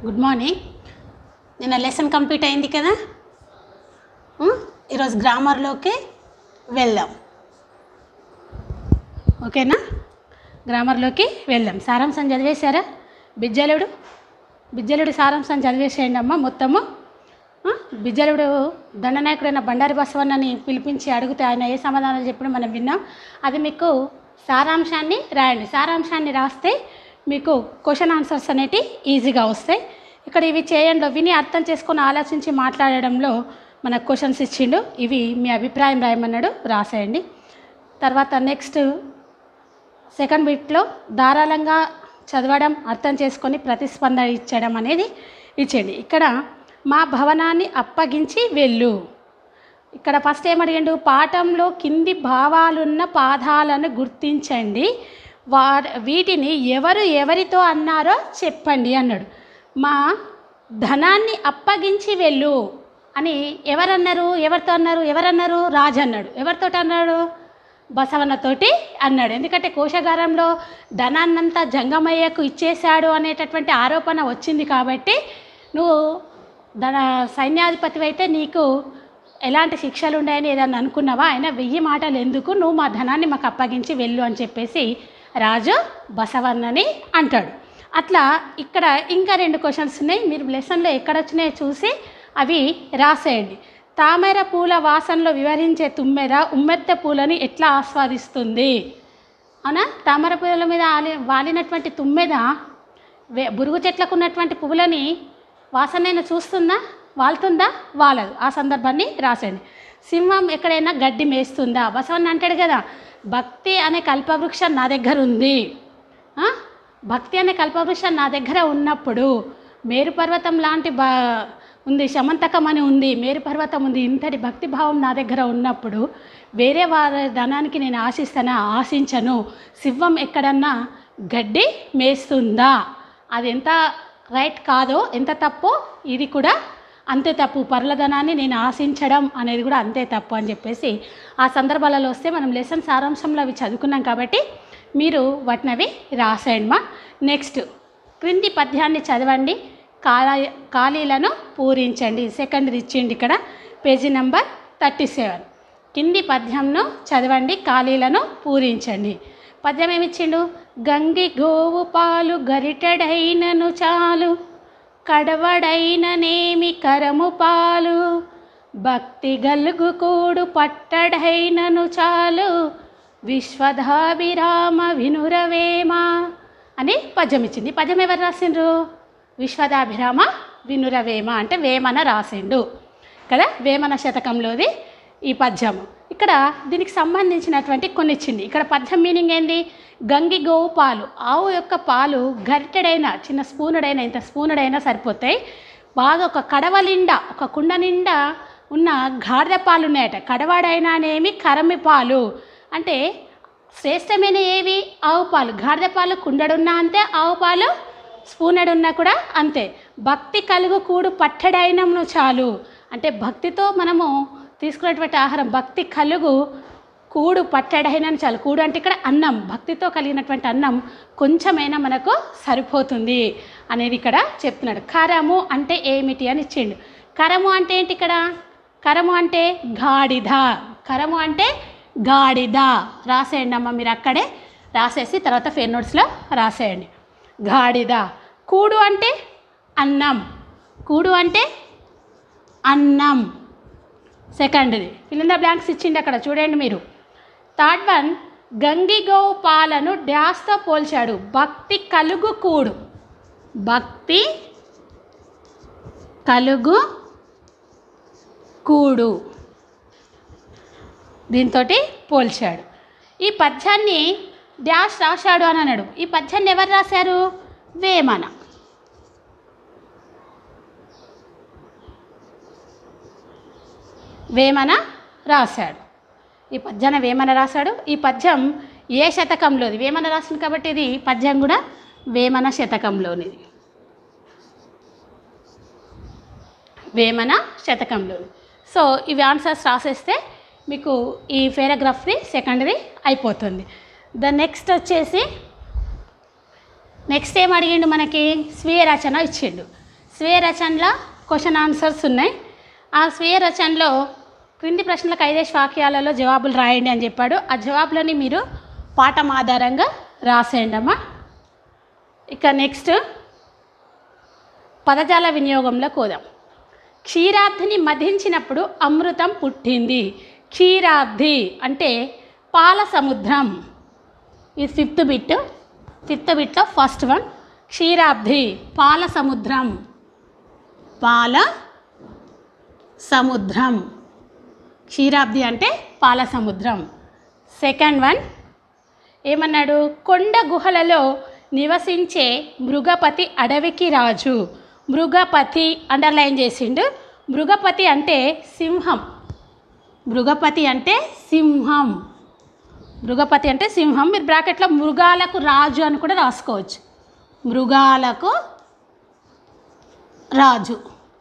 Good morning నిన్న lesson complete అయింది కదా ఉం? ఈరోజు గ్రామర్లోకి వెళ్దాం ఓకేనా గ్రామర్లోకి వెళ్దాం సారాంశం చదివేశారా బిజ్జలుడు బిజ్జలుడు సారాంశం చదివేసేయండి అమ్మ మొత్తము ఆ? బిజ్జలుడు దండనాయకుడైన బండారి బసవన్నని పిలిపించి అడిగితే ఆయన ఏ సమాధానాలు చెప్పడం మనం విన్నాం అది మీకు సారాంశాన్ని రాయండి సారాంశాన్ని రాస్తే మీకు క్వశ్చన్ ఆన్సర్స్ అనేటి ఈజీగా వస్తాయి ఇక్కడ ఇవి చేయండి విని అర్థం చేసుకొని ఆలోచించి మాట్లాడడంలో మనకు క్వశ్చన్స్ ఇచ్చిండు ఇవి మీ అభిప్రాయం రాయమన్నాడు రాసేయండి తర్వాత నెక్స్ట్ సెకండ్ బిట్లో ధారాళంగా చదవడం అర్థం చేసుకొని ప్రతిస్పందన ఇచ్చడం అనేది ఇచ్చేయండి ఇక్కడ మా భవనాన్ని అప్పగించి వెళ్ళు ఇక్కడ ఫస్ట్ ఏమడిగిండు పాఠంలో కింది భావాలున్న పాదాలను గుర్తించండి వా వీటిని ఎవరు ఎవరితో అన్నారో చెప్పండి అన్నాడు మా ధనాన్ని అప్పగించి వెళ్ళు అని ఎవరన్నారు ఎవరితో అన్నారు ఎవరన్నారు రాజు అన్నాడు ఎవరితో అన్నాడు బసవన్నతోటి అన్నాడు ఎందుకంటే కోశాగారంలో ధనాన్నంతా జంగమయ్యకు ఇచ్చేశాడు అనేటటువంటి ఆరోపణ వచ్చింది కాబట్టి నువ్వు ధన సైన్యాధిపతి అయితే నీకు ఎలాంటి శిక్షలు ఉన్నాయని ఏదన్నా అనుకున్నావా ఆయన వెయ్యి మాటలు ఎందుకు నువ్వు మా ధనాన్ని మాకు అప్పగించి వెళ్ళు అని చెప్పేసి రాజు బసవన్నని అంటాడు అట్లా ఇక్కడ ఇంకా రెండు క్వశ్చన్స్ ఉన్నాయి మీరు లెసన్లో ఎక్కడ వచ్చినాయో చూసి అవి రాసేయండి తామర పూల వాసనలో వివరించే తుమ్మెద ఉమ్మెత్త పూలని ఎట్లా ఆస్వాదిస్తుంది అవునా తామర పూల మీద ఆలి వాలినటువంటి తుమ్మెద వే బురుగు చెట్లకు ఉన్నటువంటి పువ్వులని వాసనైనా చూస్తుందా వాళ్తుందా వాలదు ఆ సందర్భాన్ని రాసేయండి సింహం ఎక్కడైనా గడ్డి మేస్తుందా బసవన్న అంటాడు కదా భక్తి అనే కల్పవృక్షం నా దగ్గర ఉంది ఆ? భక్తి అనే కల్పవృక్షం నా దగ్గర ఉన్నప్పుడు మేరు పర్వతం లాంటి బా ఉంది శమంతకం అని ఉంది మేరు పర్వతం ఉంది ఇంతటి భక్తి భావం నా దగ్గర ఉన్నప్పుడు వేరే వారి ధనానికి నేను ఆశిస్తానా ఆశించను సింహం ఎక్కడన్నా గడ్డి మేస్తుందా అది ఎంత రైట్ కాదో ఎంత తప్పో ఇది కూడా అంతే తప్పు పర్లధనాన్ని నేను ఆశించడం అనేది కూడా అంతే తప్పు అని చెప్పేసి ఆ సందర్భాలలో వస్తే మనం లెసన్ సారాంశంలో అవి చదువుకున్నాం కాబట్టి మీరు వాటిని అవి రాసేయండి మా నెక్స్ట్ క్రింది పద్యాన్ని చదవండి ఖాళీ ఖాళీలను పూరించండి సెకండ్ది ఇచ్చిండి ఇక్కడ పేజీ నెంబర్ థర్టీ సెవెన్ కింది పద్యంను చదవండి ఖాళీలను పూరించండి పద్యం ఏమిచ్చిండు గంగి గోవు పాలు గరిటెడైనను చాలు కడవడైననేమి కరము పాలు భక్తి గలుగు కూడు పట్టడైనను చాలు విశ్వధాభిరామ వినురవేమ అని పద్యం ఇచ్చింది ఈ పద్యం ఎవరు రాసిండ్రు విశ్వదాభిరామ వినురవేమ అంటే వేమన రాసిండు కదా వేమన శతకంలోది ఈ పద్యము ఇక్కడ దీనికి సంబంధించినటువంటి కొన్ని ఇచ్చింది ఇక్కడ పద్యం మీనింగ్ ఏంది గంగి గోవు పాలు ఆవు యొక్క పాలు గరిటెడైనా చిన్న స్పూనుడైనా ఇంత స్పూనుడైనా సరిపోతాయి బాగా ఒక కడవ నిండా ఒక కుండ నిండా ఉన్న గాడిద పాలు ఉన్నాయట కడవాడైనానేమి కరమి పాలు అంటే శ్రేష్టమైన ఏవి ఆవు పాలు గాడిద పాలు కుండడున్నా అంతే ఆవు పాలు స్పూనెడున్నా కూడా అంతే భక్తి కలుగు కూడు పట్టడైనను చాలు అంటే భక్తితో మనము తీసుకునేటువంటి ఆహారం భక్తి కలుగు కూడు పట్టడైనను చాలు కూడు అంటే ఇక్కడ అన్నం భక్తితో కలిగినటువంటి అన్నం కొంచెమైనా మనకు సరిపోతుంది అనేది ఇక్కడ చెప్తున్నాడు కరము అంటే ఏమిటి అని ఇచ్చిండు కరము అంటే ఏంటి ఇక్కడ కరము అంటే గాడిద కరము అంటే గాడిద రాసేయండి అమ్మ మీరు అక్కడే రాసేసి తర్వాత ఫెయిర్ నోట్స్లో రాసేయండి గాడిద కూడు అంటే అన్నం కూడు అంటే అన్నం సెకండ్ది ఫిలింద బ్లాంక్స్ ఇచ్చింది అక్కడ చూడండి మీరు థర్డ్ వన్ గంగిగో పాలను డ్యాస్తో పోల్చాడు భక్తి కలుగు కూడు భక్తి కలుగు కూడు దీంతో పోల్చాడు ఈ పద్యాన్ని డ్యాష్ రాశాడు అని అన్నాడు ఈ పద్యాన్ని ఎవరు రాశారు వేమన వేమన రాశాడు ఈ పద్యాన్ని వేమన రాశాడు ఈ పద్యం ఏ శతకంలోది వేమన రాసింది కాబట్టి ఇది పద్యం కూడా వేమన శతకంలోనిది వేమన శతకంలోని సో ఇవి ఆన్సర్స్ రాసేస్తే మీకు ఈ పేరాగ్రాఫ్ది సెకండ్ది అయిపోతుంది ద నెక్స్ట్ వచ్చేసి నెక్స్ట్ ఏం అడిగిండు మనకి స్వీయ రచన ఇచ్చిండు స్వీయ రచనలో క్వశ్చన్ ఆన్సర్స్ ఉన్నాయి ఆ స్వీయ రచనలో క్రింది ప్రశ్నలకు ఐదేసి వాక్యాలలో జవాబులు రాయండి అని చెప్పాడు ఆ జవాబులని మీరు పాఠం ఆధారంగా రాసేయండి అమ్మా ఇక నెక్స్ట్ పదజాల వినియోగంలో కోదాం క్షీరాబ్ధిని మధించినప్పుడు అమృతం పుట్టింది క్షీరాబ్ధి అంటే పాల సముద్రం ఈ ఫిఫ్త్ బిట్ ఫిఫ్త్ బిట్లో ఫస్ట్ వన్ క్షీరాబ్ధి పాల సముద్రం పాల సముద్రం క్షీరాబ్ది అంటే పాల సముద్రం సెకండ్ వన్ ఏమన్నాడు కొండ గుహలలో నివసించే మృగపతి అడవికి రాజు మృగపతి అండర్లైన్ చేసిండు మృగపతి అంటే సింహం మృగపతి అంటే సింహం మృగపతి అంటే సింహం మీరు బ్రాకెట్లో మృగాలకు రాజు అని కూడా రాసుకోవచ్చు మృగాలకు రాజు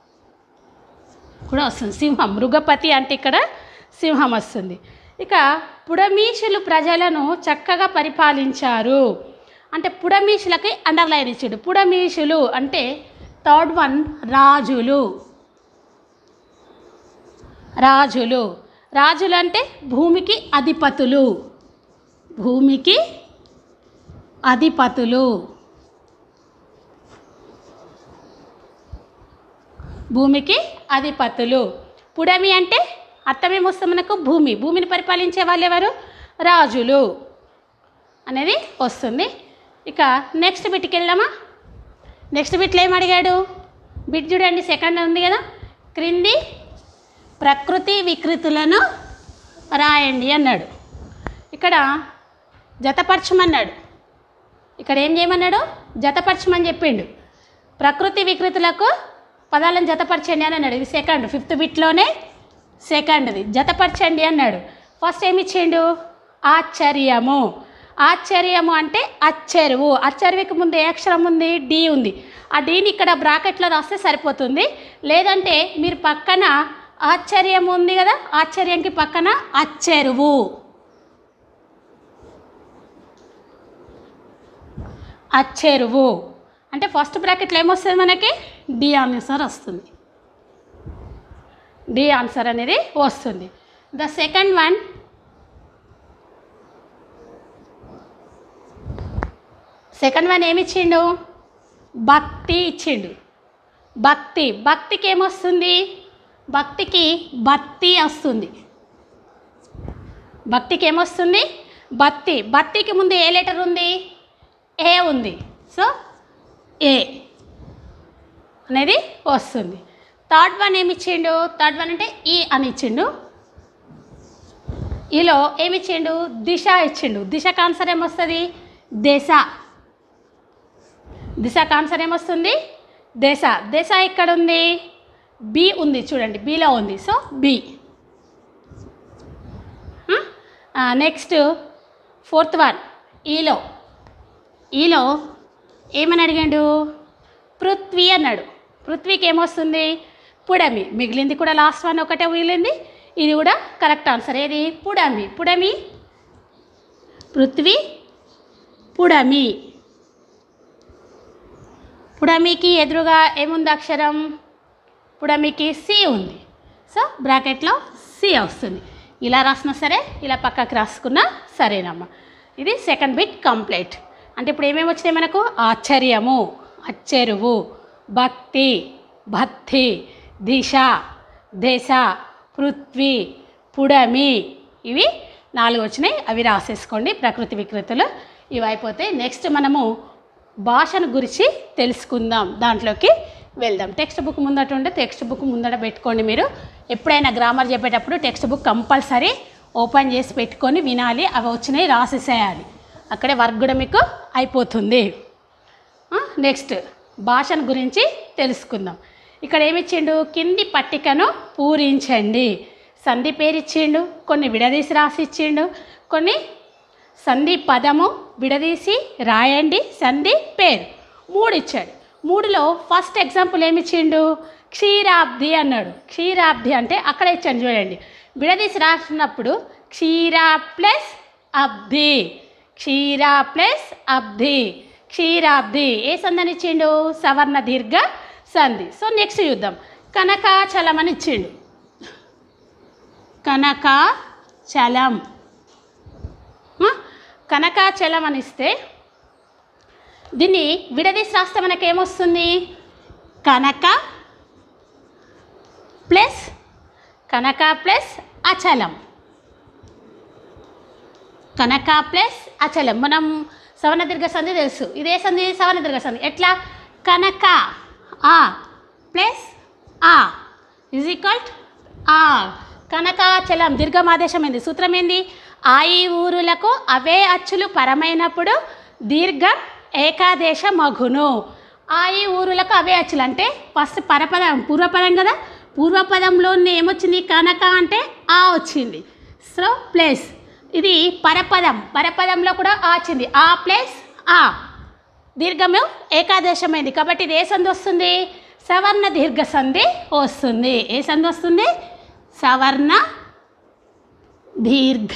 కూడా వస్తుంది సింహం మృగపతి అంటే ఇక్కడ సింహం వస్తుంది ఇక పుడమీషులు ప్రజలను చక్కగా పరిపాలించారు అంటే పుడమీషులకి అండర్లైన్ ఇచ్చాడు పుడమీషులు అంటే థర్డ్ వన్ రాజులు రాజులు రాజులు అంటే భూమికి అధిపతులు భూమికి అధిపతులు భూమికి అధిపతులు పుడమి అంటే అర్థమేమొస్తుంది మనకు భూమి భూమిని పరిపాలించే వాళ్ళు ఎవరు రాజులు అనేది వస్తుంది ఇక నెక్స్ట్ బిట్కి వెళ్దామా నెక్స్ట్ బిట్లో ఏం అడిగాడు బిట్ చూడండి సెకండ్ ఉంది కదా క్రింది ప్రకృతి వికృతులను రాయండి అన్నాడు ఇక్కడ జతపరచమన్నాడు ఇక్కడ ఏం చేయమన్నాడు జతపరచమని చెప్పిండు ప్రకృతి వికృతులకు పదాలను జతపరచండి అని అన్నాడు ఇది సెకండ్ ఫిఫ్త్ బిట్లోనే సెకండ్ది జతపరచండి అన్నాడు ఫస్ట్ ఏమి ఇచ్చిండు ఆశ్చర్యము ఆశ్చర్యము అంటే అచ్చెరువు అచ్చెరువుకి ముందు ఏ అక్షరం ఉంది డి ఉంది ఆ డీని ఇక్కడ బ్రాకెట్లో రాస్తే సరిపోతుంది లేదంటే మీరు పక్కన ఆశ్చర్యం ఉంది కదా ఆశ్చర్యంకి పక్కన అచ్చెరువు అచ్చెరువు అంటే ఫస్ట్ బ్రాకెట్లో ఏమొస్తుంది మనకి డి ఆన్సర్ వస్తుంది డి ఆన్సర్ అనేది వస్తుంది the second one second one ఏమి ఇచ్చిండు భక్తి ఇచ్చిండు భక్తి భక్తికి ఏమొస్తుంది భక్తికి బత్తి వస్తుంది భక్తికి ఏమొస్తుంది బత్తి బత్తికి ముందు ఏ లెటర్ ఉంది ఏ ఉంది సో ఏ అనేది వస్తుంది థర్డ్ వన్ ఏమి ఇచ్చిండు థర్డ్ వన్ అంటే ఈ అని ఇచ్చిండు ఈలో ఏమి ఇచ్చిండు దిశ ఇచ్చిండు దిశకు ఆన్సర్ ఏమొస్తుంది దేశ దిశకు ఆన్సర్ ఏమొస్తుంది దేశ దేశ ఎక్కడ ఉంది బి ఉంది చూడండి బిలో ఉంది so B next fourth one ఈలో ఈలో ఏమని అడిగాడు పృథ్వీ అన్నాడు పృథ్వీకి ఏమొస్తుంది పుడమి మిగిలింది కూడా లాస్ట్ వన్ ఒకటే మిగిలింది ఇది కూడా కరెక్ట్ ఆన్సర్ ఏది పుడమి పుడమి పృథ్వీ పుడమి పుడమికి ఎదురుగా ఏముంది అక్షరం పుడమికి సి ఉంది సో బ్రాకెట్లో సి వస్తుంది ఇలా రాసినా సరే ఇలా పక్కకి రాసుకున్నా సరేనమ్మా ఇది సెకండ్ బిట్ కంప్లీట్ అంటే ఇప్పుడు ఏమేమి వచ్చినాయి మనకు ఆశ్చర్యము అచ్చెరువు భక్తి భక్తి దిశ దశ పృథ్వీ పుడమి ఇవి నాలుగు వచ్చినాయి అవి రాసేసుకోండి ప్రకృతి వికృతులు ఇవి అయిపోతే నెక్స్ట్ మనము భాషను గురించి తెలుసుకుందాం దాంట్లోకి వెళ్దాం టెక్స్ట్ బుక్ ముందట ఉంటే టెక్స్ట్ బుక్ ముందట పెట్టుకోండి మీరు ఎప్పుడైనా గ్రామర్ చెప్పేటప్పుడు టెక్స్ట్ బుక్ కంపల్సరీ ఓపెన్ చేసి పెట్టుకొని వినాలి అవి వచ్చినాయి రాసేసేయాలి అక్కడే వర్క్ కూడా మీకు అయిపోతుంది నెక్స్ట్ భాషను గురించి తెలుసుకుందాం ఇక్కడ ఏమిచ్చిండు కింది పట్టికను పూరించండి సంధి పేరు ఇచ్చిండు కొన్ని విడదీసి రాసి ఇచ్చిండు కొన్ని సంధి పదము విడదీసి రాయండి సంధి పేరు మూడు ఇచ్చాడు మూడులో ఫస్ట్ ఎగ్జాంపుల్ ఏమి ఇచ్చిండు క్షీరాబ్ది అన్నాడు క్షీరాబ్ది అంటే అక్కడ ఇచ్చాను చూడండి విడదీసి రాసినప్పుడు క్షీరా ప్లస్ అబ్ది క్షీరా ప్లస్ అబ్ది క్షీరాబ్ది ఏ సందని ఇచ్చిండు సవర్ణ దీర్ఘ సంధి సో నెక్స్ట్ చూద్దాం కనకాచలం అని ఇచ్చిండు కనకాచలం ఆ? కనకాచలం అని ఇస్తే దీన్ని విడదీసి రాస్తే మనకి ఏమొస్తుంది కనక ప్లస్ కనక ప్లస్ అచలం కనక ప్లస్ అచలం మనం సవర్ణ దీర్ఘ సంధి తెలుసు ఇదే సంధి సవర్ణ దీర్ఘ సంధి ఎట్లా కనక ఆ ప్లస్ ఆ ఇజ్ ఈక్వల్ ఆ కనకాచలం దీర్ఘమాదేశం ఏంది సూత్రం ఏంది ఆ ఈ ఊరులకు అవే అచ్చులు పరమైనప్పుడు దీర్ఘం ఏకాదేశ మగును ఆ ఈ ఊరులకు అవే అచ్చులు అంటే ఫస్ట్ పరపదం పూర్వపదం కదా పూర్వపదంలో ఏమొచ్చింది కనక అంటే ఆ వచ్చింది సో ప్లేస్ ఇది పరపదం పరపదంలో కూడా ఆ వచ్చింది ఆ ప్లస్ ఆ దీర్ఘము ఏకాదేశమైంది కాబట్టి ఇది ఏ సంధి వస్తుంది సవర్ణ దీర్ఘ సంధి వస్తుంది ఏ సంధి వస్తుంది సవర్ణ దీర్ఘ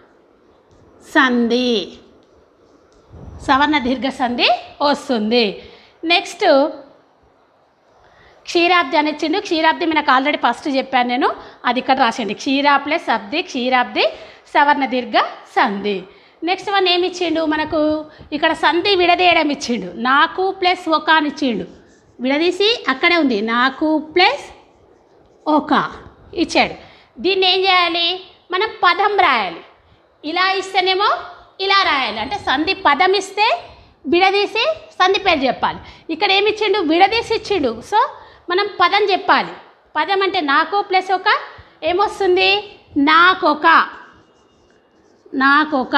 సంధి సవర్ణ దీర్ఘ సంధి వస్తుంది నెక్స్ట్ క్షీరాబ్ది అని ఇచ్చిండు క్షీరాబ్ది మనకు ఆల్రెడీ ఫస్ట్ చెప్పాను నేను అది ఇక్కడ రాసిండి క్షీరా ప్లస్ అబ్ది క్షీరాబ్ది సవర్ణ దీర్ఘ సంధి నెక్స్ట్ వన్ ఏమి ఇచ్చిండు మనకు ఇక్కడ సంధి విడదీయడం ఇచ్చిండు నాకు ప్లస్ ఒక అని ఇచ్చిండు విడదీసి అక్కడే ఉంది నాకు ప్లస్ ఒక ఇచ్చాడు దీన్ని ఏం చేయాలి మనం పదం రాయాలి ఇలా ఇస్తేనేమో ఇలా రాయాలి అంటే సంధి పదం ఇస్తే విడదీసి సంధి పేరు చెప్పాలి ఇక్కడ ఏమి ఇచ్చిండు విడదీసి ఇచ్చిండు సో మనం పదం చెప్పాలి పదం అంటే నాకు ప్లస్ ఒక ఏమొస్తుంది నాకొక నాకొక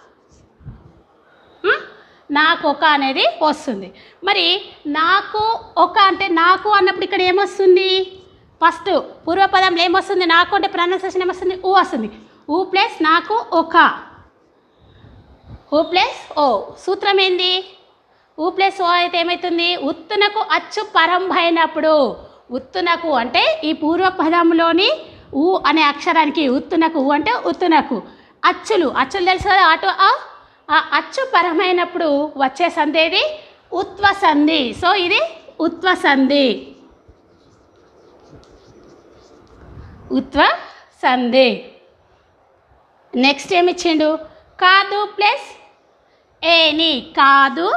ఆ? నాకొక అనేది వస్తుంది మరి నాకు ఒక అంటే నాకు అన్నప్పుడు ఇక్కడ ఏమొస్తుంది ఫస్ట్ పూర్వపదంలో ఏమొస్తుంది నాకు అంటే ప్రొనౌన్సియేషన్ ఏమొస్తుంది ఊ వస్తుంది ఊ ప్లస్ నాకు ఒక ఊ ప్లస్ ఓ సూత్రం ఏంది ఊ ప్లస్ ఓ అయితే ఏమవుతుంది ఉత్తునకు అచ్చు పరంభైనప్పుడు ఉత్తునకు అంటే ఈ పూర్వపదంలోని ఊ అనే అక్షరానికి ఉత్తునకు ఊ అంటే ఉత్తునకు అచ్చులు అచ్చులు తెలుసు కదా అటు ఆ ఆ అచ్చు పరమైనప్పుడు వచ్చే సంధి ఏది ఉత్వ సంధి సో ఇది ఉత్వ సంధి ఉత్వ సంధి నెక్స్ట్ ఏమి ఇచ్చిండు కాదు ప్లస్ ఏని కాదు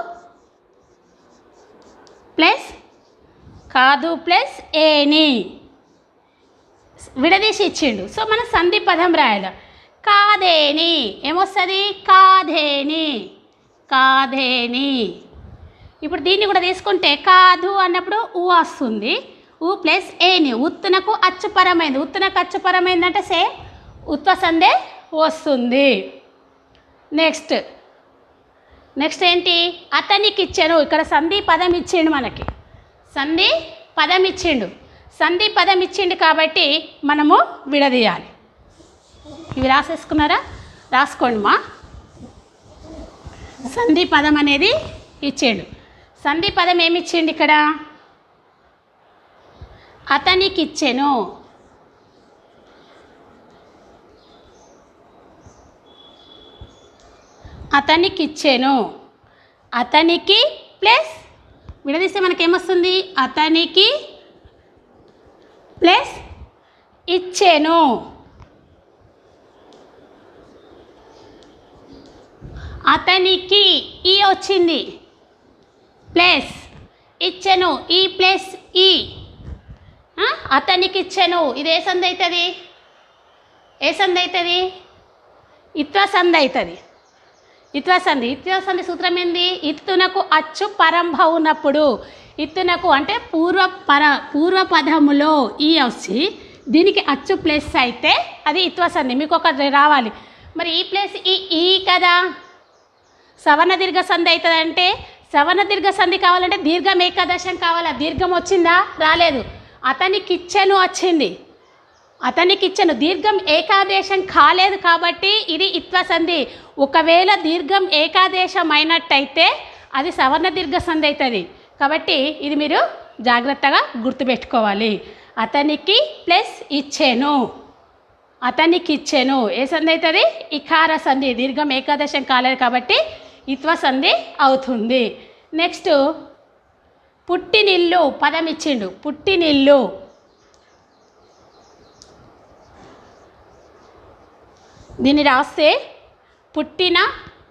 ప్లస్ కాదు ప్లస్ ఏని విడదీసి ఇచ్చిండు సో మనం సంధి పదం రాయాలి కాదేని ఏమొస్తుంది కాదేని కాదేని ఇప్పుడు దీన్ని కూడా తీసుకుంటే కాదు అన్నప్పుడు ఊ వస్తుంది ఊ ప్లస్ ఏని ఉత్తునకు అచ్చుపరమైంది ఉత్తునకు అచ్చుపరమైంది అంటే సేమ్ ఉత్వ సందే వస్తుంది నెక్స్ట్ నెక్స్ట్ ఏంటి అతనికి ఇచ్చాను ఇక్కడ సంధి పదం ఇచ్చిండు మనకి సంధి పదం ఇచ్చిండు సంధి పదం ఇచ్చిండు కాబట్టి మనము విడదీయాలి ఇవి రాసేసుకున్నారా రాసుకోండి మా సంధి పదం అనేది ఇచ్చిండు సంధి పదం ఏమి ఇచ్చిండు ఇక్కడ అతనికి ఇచ్చెను అతనికి ఇచ్చాను అతనికి ప్లస్ విడదీస్తే మనకేమొస్తుంది అతనికి ప్లస్ ఇచ్చాను అతనికి ఈ వచ్చింది ప్లస్ ఇచ్చెను ఈ ప్లస్ ఈ ఆ? అతనికి ఇచ్చెను ఇది ఏ సంధి అవుతుంది ఏ సంధి అవుతుంది ఇత్వ సంధి అవుతుంది ఇత్వ సంధి ఇత్వ సంధి సూత్రం ఏంది ఇత్తునకు అచ్చు పరంభవునప్పుడు ఇత్తునకు అంటే పూర్వ పర పూర్వపదములో ఈ వచ్చి దీనికి అచ్చు ప్లస్ అయితే అది ఇత్వ సంధి మీకు ఒకటి రావాలి మరి ఈ ప్లస్ ఈ ఈ కదా సవర్ణ దీర్ఘ సంధి అవుతుంది అంటే సవర్ణ దీర్ఘ సంధి కావాలంటే దీర్ఘం ఏకాదశం కావాలా దీర్ఘం వచ్చిందా రాలేదు అతనికి ఇచ్చెను వచ్చింది అతనికి ఇచ్చెను దీర్ఘం ఏకాదేశం కాలేదు కాబట్టి ఇది ఇత్వ సంధి ఒకవేళ దీర్ఘం ఏకాదేశం అయినట్టయితే అది సవర్ణ దీర్ఘ సంధి అవుతుంది కాబట్టి ఇది మీరు జాగ్రత్తగా గుర్తుపెట్టుకోవాలి అతనికి ప్లస్ ఇచ్చెను అతనికి ఇచ్చెను ఏ సంధి అవుతుంది ఇకార సంధి దీర్ఘం ఏకాదశం కాలేదు కాబట్టి ఇత్వ సంధి అవుతుంది నెక్స్ట్ పుట్టినిల్లు పదం ఇచ్చిండు పుట్టినిల్లు దీన్ని రాస్తే పుట్టిన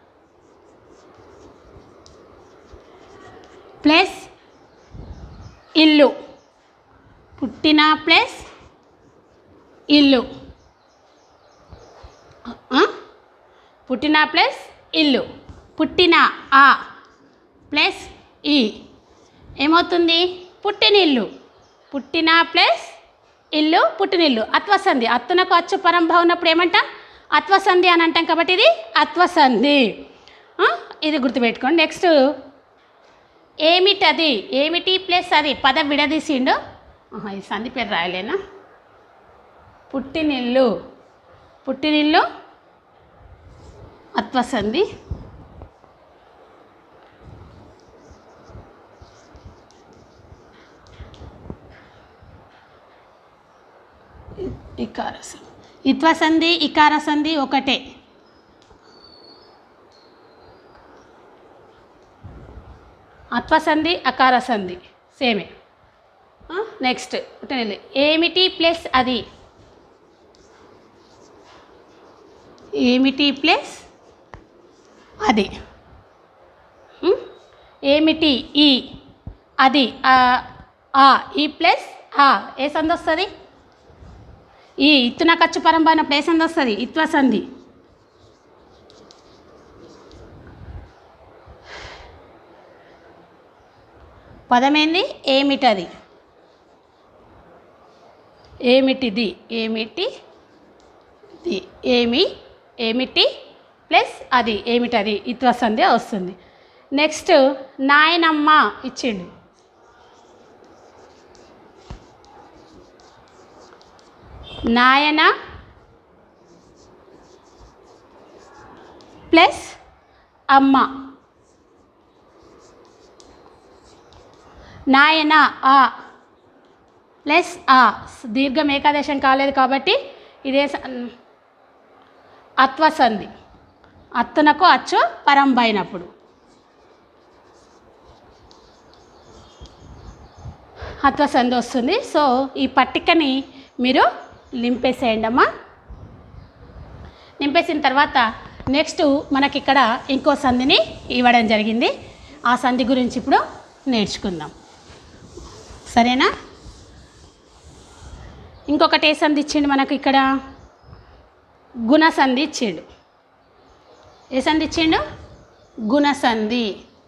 ప్లస్ ఇల్లు పుట్టిన ప్లస్ ఇల్లు ఆ? పుట్టిన ప్లస్ ఇల్లు పుట్టిన ఆ ప్లస్ ఈ ఏమవుతుంది పుట్టినిల్లు పుట్టిన ప్లస్ ఇల్లు పుట్టినిల్లు అత్వసంధి అత్తునకు అచ్చు పరంభవ ఉన్నప్పుడు ఏమంటాం అత్వసంధి అని అంటాం కాబట్టి ఇది అత్వసంధి ఆ? ఇది గుర్తుపెట్టుకోండి నెక్స్ట్ ఏమిటది ఏమిటి ప్లస్ అది పదం విడదీసిండు ఆహా, ఈ సంధి పేరు రాయలేనా పుట్టినిల్లు పుట్టినిల్లు అత్వసంధి ఇకారసం ఇత్వసంధి ఇకారసంధి ఒకటే అత్వసంధి అకారసంధి సేమే నెక్స్ట్ ఏమిటి ప్లస్ అది ఏమిటి ప్లస్ అది ఉం? ఏమిటి ఈ అది ఆ, ఆ ఈ ప్లస్ ఆ ఏ సంధి వస్తుంది ఈ ఇత్తున ఖర్చు పరంపైనప్పుడు ఏ సంధి వస్తుంది ఇత్వ సంధి పదమేంది ఏమిటది ఏమిటిది ఏమిటి ది ఏమి ఏమిటి ప్లస్ అది ఏమిటది ఇత్వ సంధి వస్తుంది నెక్స్ట్ నాయనమ్మ ఇచ్చిండు నాయన ప్లస్ అమ్మ నాయన ఆ ప్లస్ ఆ దీర్ఘం ఏకాదేశం కాలేదు కాబట్టి ఇదే స- అత్వసంధి అత్తునకు అచ్చు పరంబైనప్పుడు అత్వసంధి వస్తుంది సో ఈ పట్టికని మీరు నింపేసేయండి అమ్మా నింపేసిన తర్వాత నెక్స్ట్ మనకి ఇక్కడ ఇంకో సంధిని ఇవ్వడం జరిగింది ఆ సంధి గురించి ఇప్పుడు నేర్చుకుందాం సరేనా ఇంకొకటి ఏ సంధి ఇచ్చిండు మనకు ఇక్కడ గుణ సంధి ఇచ్చిండు ఏ సంధి ఇచ్చిండు గుణ సంధి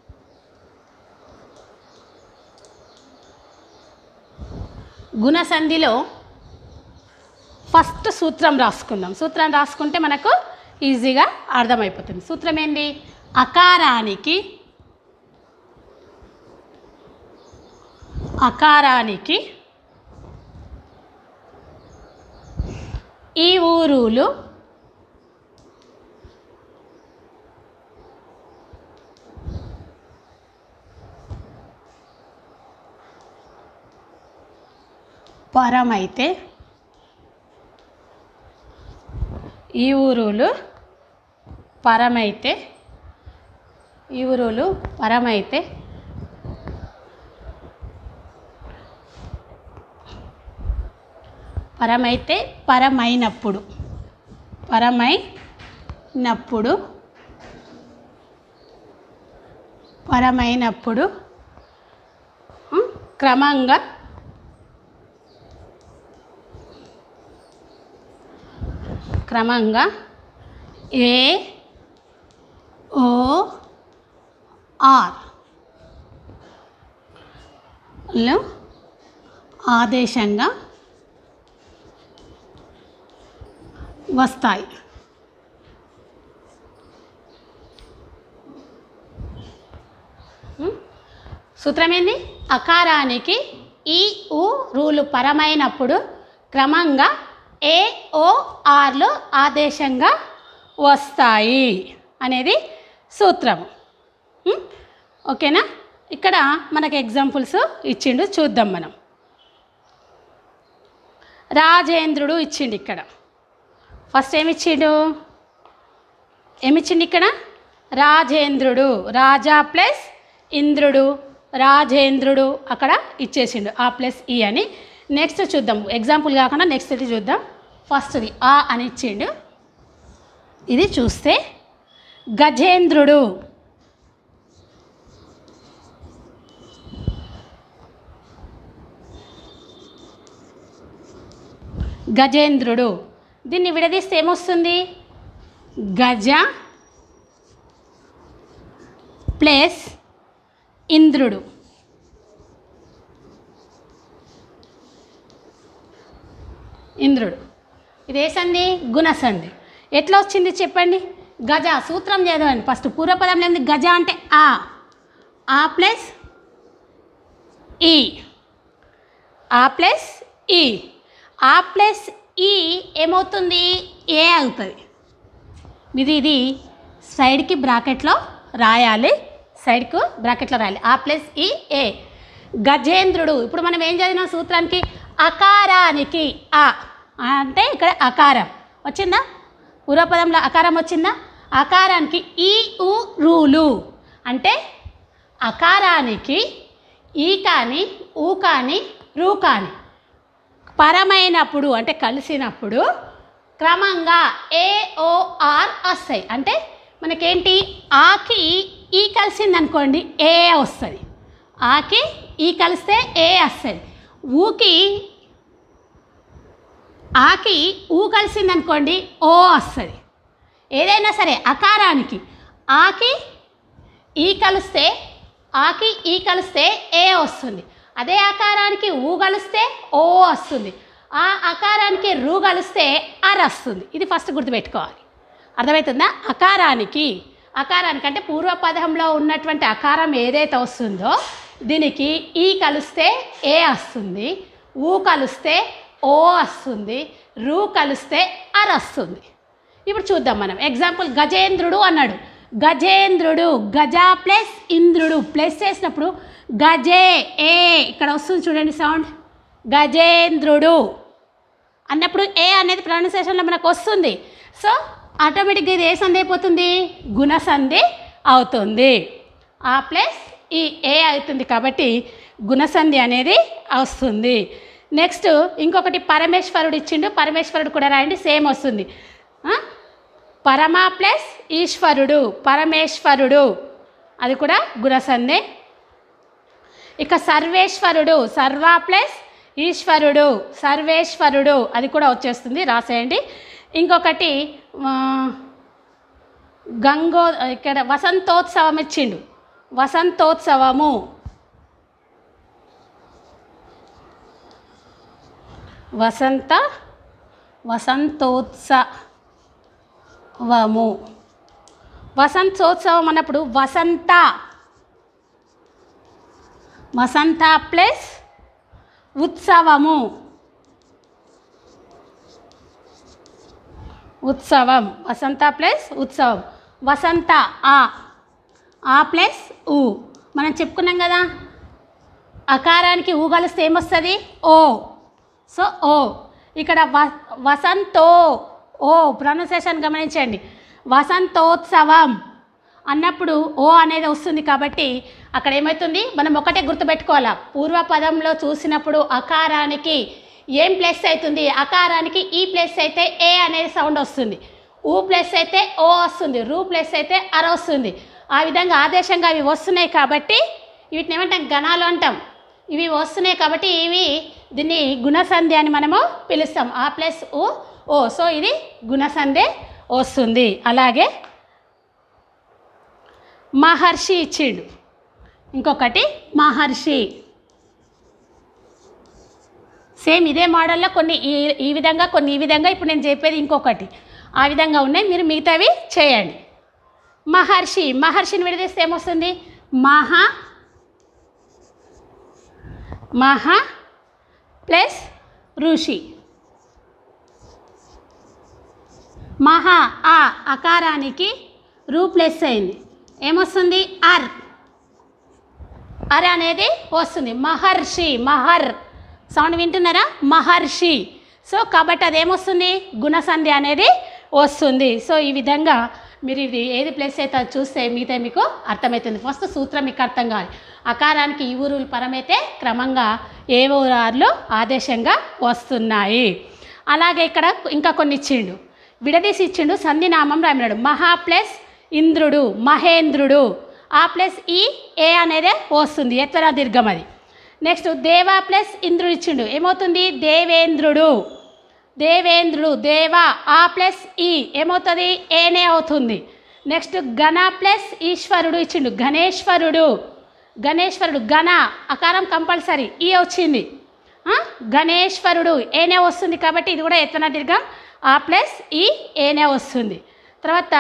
గుణ సంధిలో ఫస్ట్ సూత్రం రాసుకుందాం సూత్రం రాసుకుంటే మనకు ఈజీగా అర్థమైపోతుంది సూత్రం ఏంటి అకారానికి అకారానికి ఈ ఊరులు పరమైతే ఈ ఊరులు పరమైతే ఈ ఊరులు పరమైతే పరమైతే పరమైనప్పుడు పరమైనప్పుడు పరమైనప్పుడు ఉం, క్రమంగా క్రమంగా ఏ ఓ ఆర్ లో ఆదేశంగా వస్తాయి ఉం? సూత్రం ఏంది అకారానికి ఈ ఉ రూలు పరమైనప్పుడు క్రమంగా ఏ ఓ ఆర్లు ఆదేశంగా వస్తాయి అనేది సూత్రము ఉం? ఓకేనా ఇక్కడ మనకి ఎగ్జాంపుల్స్ ఇచ్చిండు చూద్దాం మనం రాజేంద్రుడు ఇచ్చిండు ఇక్కడ ఫస్ట్ ఏమిచ్చిండు ఏమిచ్చిండు ఇక్కడ రాజేంద్రుడు రాజా ప్లస్ ఇంద్రుడు రాజేంద్రుడు అక్కడ ఇచ్చేసిండు ఆ ప్లస్ ఈ అని నెక్స్ట్ చూద్దాం ఎగ్జాంపుల్ కాకుండా నెక్స్ట్ ఇది చూద్దాం ఫస్ట్ది ఆ అని ఇచ్చిండు ఇది చూస్తే గజేంద్రుడు గజేంద్రుడు దీన్ని విడదీస్తే ఏమొస్తుంది గజ ప్లస్ ఇంద్రుడు ఇంద్రుడు ఇది ఏ సంధి గుణసంధి ఎట్లా వచ్చింది చెప్పండి గజ సూత్రం చదవండి ఫస్ట్ పూర్వపదంలో ఏంది గజ అంటే ఆ ఆ ప్లస్ ఈ ఆ ప్లస్ ఈ ఆ ప్లస్ ఈ ఏమవుతుంది ఏ అవుతుంది ఇది ఇది సైడ్కి బ్రాకెట్లో రాయాలి సైడ్కు బ్రాకెట్లో రాయాలి ఆ ప్లస్ ఈ ఏ గజేంద్రుడు ఇప్పుడు మనం ఏం చదివినాం సూత్రానికి అకారానికి ఆ అంటే ఇక్కడ అకారం వచ్చిందా పూర్వపదంలో అకారం వచ్చిందా అకారానికి ఈ ఉ రూలు అంటే అకారానికి ఈ కానీ ఊ కానీ రూ కానీ పరమైనప్పుడు అంటే కలిసినప్పుడు క్రమంగా ఏఓఆర్ వస్తాయి అంటే మనకేంటి ఆకి ఈ కలిసిందనుకోండి ఏ వస్తుంది ఆకి ఈ కలిస్తే ఏ వస్తుంది ఊకి ఆకి ఊ కలిసిందనుకోండి ఓ వస్తుంది ఏదైనా సరే అకారానికి ఆకి ఈ కలిస్తే ఆకి ఈ కలిస్తే ఏ వస్తుంది అదే ఆకారానికి ఊ కలిస్తే ఓ వస్తుంది ఆ ఆకారానికి రూ కలిస్తే అర్ వస్తుంది ఇది ఫస్ట్ గుర్తుపెట్టుకోవాలి అర్థమవుతుందా అకారానికి అకారానికి అంటే పూర్వపదంలో ఉన్నటువంటి అకారం ఏదైతే వస్తుందో దీనికి ఈ కలిస్తే ఏ వస్తుంది ఊ కలిస్తే ఓ వస్తుంది రూ కలిస్తే అర్ వస్తుంది ఇప్పుడు చూద్దాం మనం ఎగ్జాంపుల్ గజేంద్రుడు అన్నాడు గజేంద్రుడు గజ ప్లస్ ఇంద్రుడు ప్లస్ చేసినప్పుడు గజే ఏ ఇక్కడ వస్తుంది చూడండి సౌండ్ గజేంద్రుడు అన్నప్పుడు ఏ అనేది ప్రొనౌన్సియేషన్లో మనకు వస్తుంది సో ఆటోమేటిక్గా ఇది ఏ సంధి అయిపోతుంది గుణసంధి అవుతుంది ఆ ప్లస్ ఈ ఏ అవుతుంది కాబట్టి గుణసంధి అనేది వస్తుంది నెక్స్ట్ ఇంకొకటి పరమేశ్వరుడు ఇచ్చిండు పరమేశ్వరుడు కూడా రాయండి సేమ్ వస్తుంది ఆ? పరమ ప్లస్ ఈశ్వరుడు పరమేశ్వరుడు అది కూడా గుణసంధి ఇక సర్వేశ్వరుడు సర్వ ప్లస్ ఈశ్వరుడు సర్వేశ్వరుడు అది కూడా వచ్చేస్తుంది రాసేయండి ఇంకొకటి ఆ, గంగో ఇక్కడ వసంతోత్సవం ఇచ్చిండు వసంతోత్సవము వసంత వసంతోత్సవము వసంతోత్సవం అన్నప్పుడు వసంత వసంత ప్లస్ ఉత్సవము ఉత్సవం వసంత ప్లస్ ఉత్సవం వసంత ఆ ఆ ప్లస్ ఊ మనం చెప్పుకున్నాం కదా అకారానికి ఊ కలిస్తే ఏమొస్తుంది ఓ సో ఓ ఇక్కడ వ వసంతో ఓ ప్రొనౌన్సియేషన్ గమనించండి వసంతోత్సవం అన్నప్పుడు ఓ అనేది వస్తుంది కాబట్టి అక్కడ ఏమవుతుంది మనం ఒకటే గుర్తుపెట్టుకోవాలా పూర్వపదంలో చూసినప్పుడు అకారానికి ఏం ప్లస్ అవుతుంది అకారానికి ఈ ప్లస్ అయితే ఏ అనేది సౌండ్ వస్తుంది ఊ ప్లస్ అయితే ఓ వస్తుంది రూ ప్లస్ అయితే అర వస్తుంది ఆ విధంగా ఆదేశంగా అవి వస్తున్నాయి కాబట్టి వీటిని ఏమంటాం గణాలు అంటాం ఇవి వస్తున్నాయి కాబట్టి ఇవి దీన్ని గుణసంధి అని మనము పిలుస్తాం ఆ ప్లస్ ఊ ఓ సో ఇది గుణసంధి వస్తుంది అలాగే మహర్షి ఇచ్చిండు ఇంకొకటి మహర్షి సేమ్ ఇదే మోడల్లో కొన్ని ఈ ఈ విధంగా కొన్ని ఈ విధంగా ఇప్పుడు నేను చెప్పేది ఇంకొకటి ఆ విధంగా ఉన్నాయి మీరు మిగతావి చేయండి మహర్షి మహర్షిని విడదీస్తే ఏమొస్తుంది మహా మహా ప్లస్ ఋషి మహా ఆ అకారానికి రూ ప్లస్ అయింది ఏమొస్తుంది అర్ అర్ అనేది వస్తుంది మహర్షి మహర్ సౌండ్ వింటున్నారా మహర్షి సో కాబట్టి అదేమొస్తుంది గుణసంధి అనేది వస్తుంది సో ఈ విధంగా మీరు ఇది ఏది ప్లేస్ అయితే అది చూస్తే మిగతా మీకు అర్థమవుతుంది ఫస్ట్ సూత్రం మీకు అర్థం కావాలి అకారానికి ఈ ఊరులు పరమైతే క్రమంగా ఏ ఊరార్లు ఆదేశంగా వస్తున్నాయి అలాగే ఇక్కడ ఇంకా కొన్ని ఇచ్చిండు విడదీసి ఇచ్చిండు సంధినామం రామినాడు మహా ప్లస్ ఇంద్రుడు మహేంద్రుడు ఆ ప్లస్ ఈ ఏ అనేదే వస్తుంది ఎత్వరా దీర్ఘం అది నెక్స్ట్ దేవా ప్లస్ ఇంద్రుడు ఇచ్చిండు ఏమవుతుంది దేవేంద్రుడు దేవేంద్రుడు దేవ ఆ ప్లస్ ఈ ఏమవుతుంది ఏనే అవుతుంది నెక్స్ట్ గణ ప్లస్ ఈశ్వరుడు ఇచ్చిండు గణేశ్వరుడు గణేశ్వరుడు గణ అకారం కంపల్సరీ ఈ వచ్చింది ఆ? గణేశ్వరుడు ఏనే వస్తుంది కాబట్టి ఇది కూడా ఎత్తన దీర్ఘం ఆ ప్లస్ ఈ ఏనే వస్తుంది తర్వాత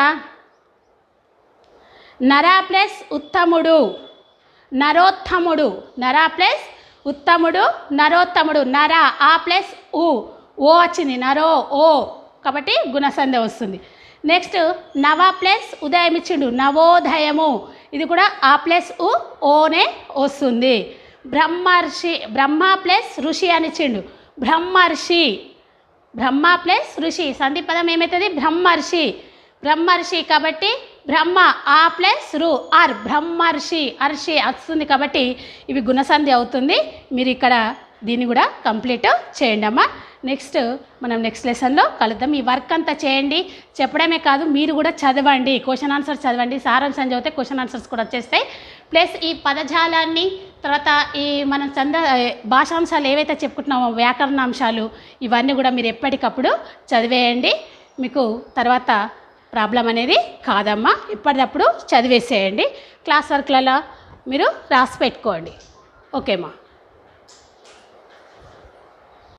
నర ప్లస్ ఉత్తముడు నరోత్తముడు నర ప్లస్ ఉత్తముడు నరోత్తముడు నర ఆ ప్లస్ ఉ ఓ వచ్చింది నరో ఓ కాబట్టి గుణసంధ వస్తుంది నెక్స్ట్ నవ ప్లస్ ఉదయం ఇచ్చిండు నవోదయము ఇది కూడా ఆ ప్లస్ ఉ ఓనే వస్తుంది బ్రహ్మర్షి బ్రహ్మ ప్లస్ ఋషి అని ఇచ్చిండు బ్రహ్మర్షి బ్రహ్మ ప్లస్ ఋషి సంధి పదం ఏమవుతుంది బ్రహ్మర్షి బ్రహ్మర్షి కాబట్టి బ్రహ్మ ఆ ప్లస్ రు ఆర్ బ్రహ్మర్షి అర్షి వస్తుంది కాబట్టి ఇవి గుణసంధి అవుతుంది మీరు ఇక్కడ దీన్ని కూడా కంప్లీట్ చేయండి అమ్మా నెక్స్ట్ మనం నెక్స్ట్ లెసన్లో కలుద్దాం ఈ వర్క్ అంతా చేయండి చెప్పడమే కాదు మీరు కూడా చదవండి క్వశ్చన్ ఆన్సర్స్ చదవండి సారాంశం చదివితే క్వశ్చన్ ఆన్సర్స్ కూడా వచ్చేస్తాయి ప్లస్ ఈ పదజాలాన్ని తర్వాత ఈ మనం చంద భాషాంశాలు ఏవైతే చెప్పుకుంటున్నామో వ్యాకరణాంశాలు ఇవన్నీ కూడా మీరు ఎప్పటికప్పుడు చదివేయండి మీకు తర్వాత ప్రాబ్లం అనేది కాదమ్మా ఎప్పటికప్పుడు చదివేసేయండి క్లాస్ వర్క్లలో మీరు రాసి పెట్టుకోండి ఓకేమ్మా